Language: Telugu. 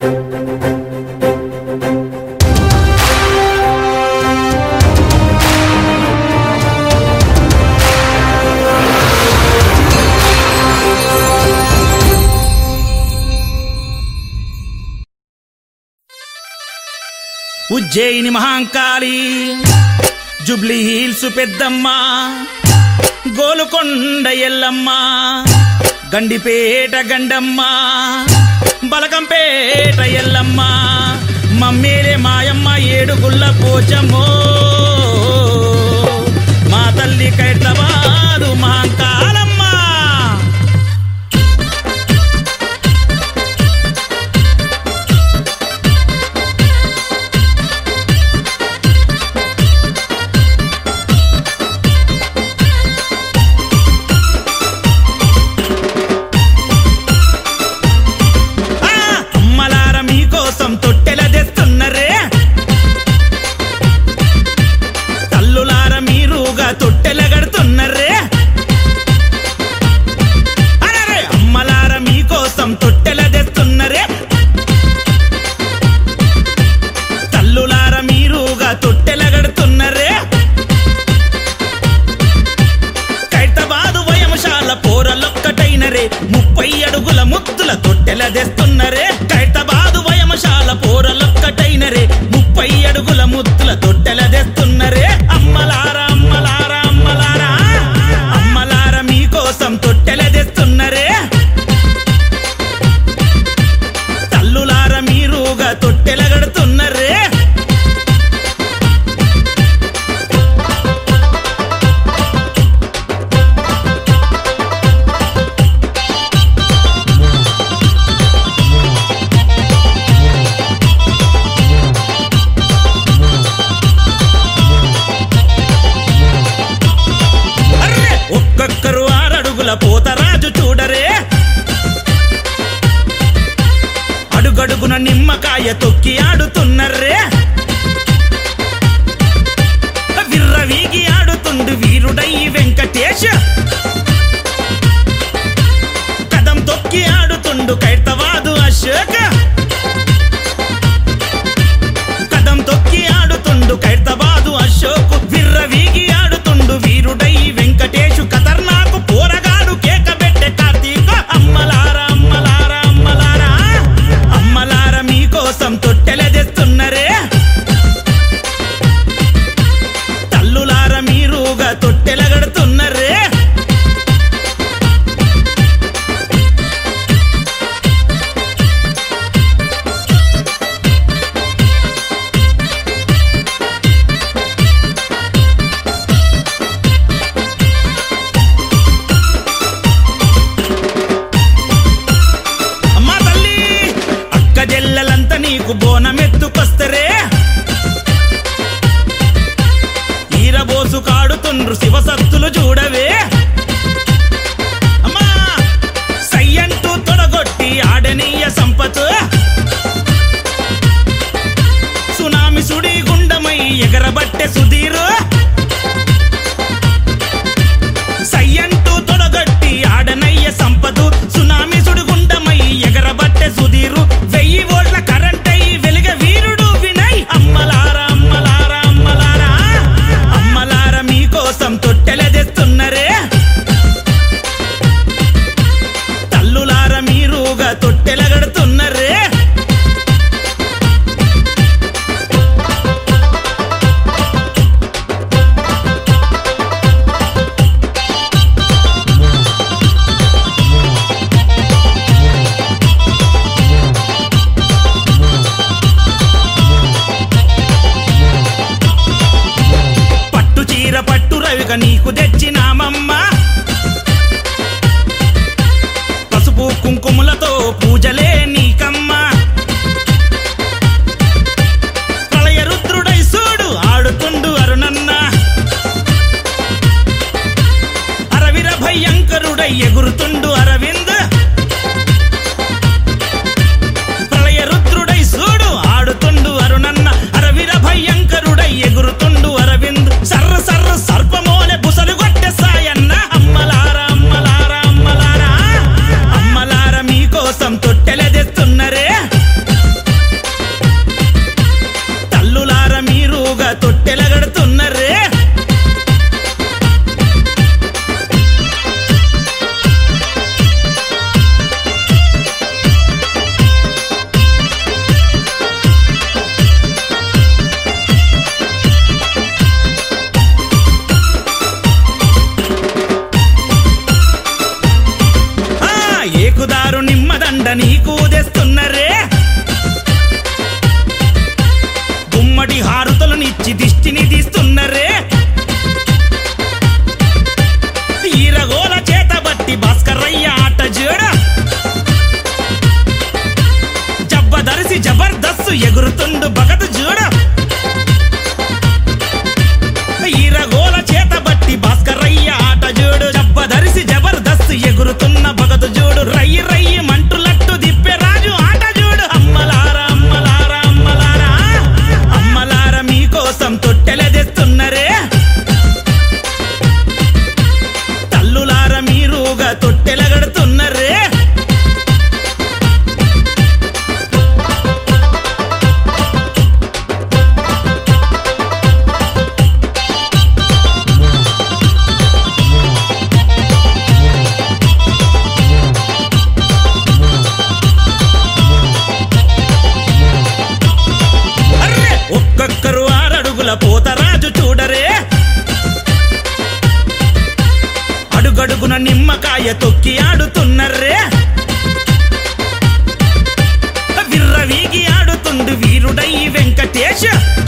ఉజ్జయిని మహాంకాళి జుబ్లీ హిల్స్ పెద్దమ్మ గోలుకొండ ఎల్లమ్మ గండిపేట గండమ్మ బలకంపేట ఎల్లమ్మ మమ్మేలే మాయమ్మ ఏడుగుల్ల పోచమ్మో మా తల్లి కైతవాదు మహాంకాళమ్మ ఆ, అమ్మలార మీకోసం తొట్టెల తెస్తున్నరే తల్లులార మీరుగా తొట్టెల గడుతున్నరే అనరే అమ్మలార మీకోసం తొట్టెల తెస్తున్నరే తల్లులార మీరుగా తొట్టెల గడుతున్నరే కైతబాదు వయమశాల పోరలొక్కటైనరే ముప్పై అడుగుల ముద్దుల తొట్టెల తెస్తున్నరే కైతబాదు వయమశాల పోరలొక్కటైనరే ముప్పై అడుగుల ముద్దుల తొట్టెల తెస్తున్నరే అమ్మలారా అమ్మలారా అమ్మలారా అమ్మలారా మీకోసం తొట్టెల తెస్తున్నరే తల్లులార మీరుగా తొట్టెల గడుతున్నరే అర్రే ఒక్కొక్కరు ఆరడుగుల పోతరాజు చూడరే అడుగడుగున నిమ్మకాయ తొక్కి ఆడుతున్నర్రే విర్ర వీగి ఆడుతుండు వీరుడై వెంకటేశ కదం తొక్కి ఆడుతుండు కైతవాదు అశోక కదం తొక్కి ఆడుతుండు కైతబాదు అశోక్ విర్ర వీగి ఆడుతుండు వీరుడై వెంకటేశు ఖతర్నాకు పోరగాడు కేక పెట్టే కార్తీక అమ్మలారా అమ్మలారా అమ్మలారా అమ్మలారా మీకోసం తొట్టెల తెస్తున్నరే తల్లులార మీరుగా తొట్టెల గడుతున్నరే అమ్మా తల్లి అక్క జెల్లెలంతా నీకు బోనమెత్తుకొస్తరే ఈరబోసు కాడుతుండ్రు శివసత్తులు చూడవే అమ్మా సయ్యంటూ తొడగొట్టి ఆడనీయ సంపతు సునామి సుడి గుండమై ఎగరబట్టె సుధీరు సయ్యంటూ తొడగొట్టి ఆడనయ్య సంపదు సునామి సుడిగుండమై ఎగరబట్టె సుధీరు వెయ్యి ఓట్ల కరెంటై వెలుగ వీరుడు వినయ్ అమ్మలారా అమ్మలారా అమ్మలారా అమ్మలారా మీకోసం తొట్టెల తెస్తున్న ధరిసి జబర్దస్త్ ఎగురుతుండు భగత్ చూడ ఈరగోల చేత బట్టి భాస్కరయ్య ఆట చూడు జబ్బ ధరిసి జబర్దస్త్ ఎగురుతున్న భగత్ చూడు రయ్యి రయ్యి మంటులట్టు దిప్పే రాజు ఆట చూడు అమ్మలారా అమ్మలారా అమ్మలారా అమ్మలారా మీకోసం తొట్టెల తెస్తున్నరే తల్లులార మీరుగా తొట్టెలగడుతున్నరే అర్రే ఒక్కొక్కరు ఆరడుగుల పోతరాజు చూడరే అడుగడుగున నిమ్మకాయ తొక్కి ఆడుతున్నర్రే విర్ర వీగి ఆడుతుండు వీరుడై వెంకటేశ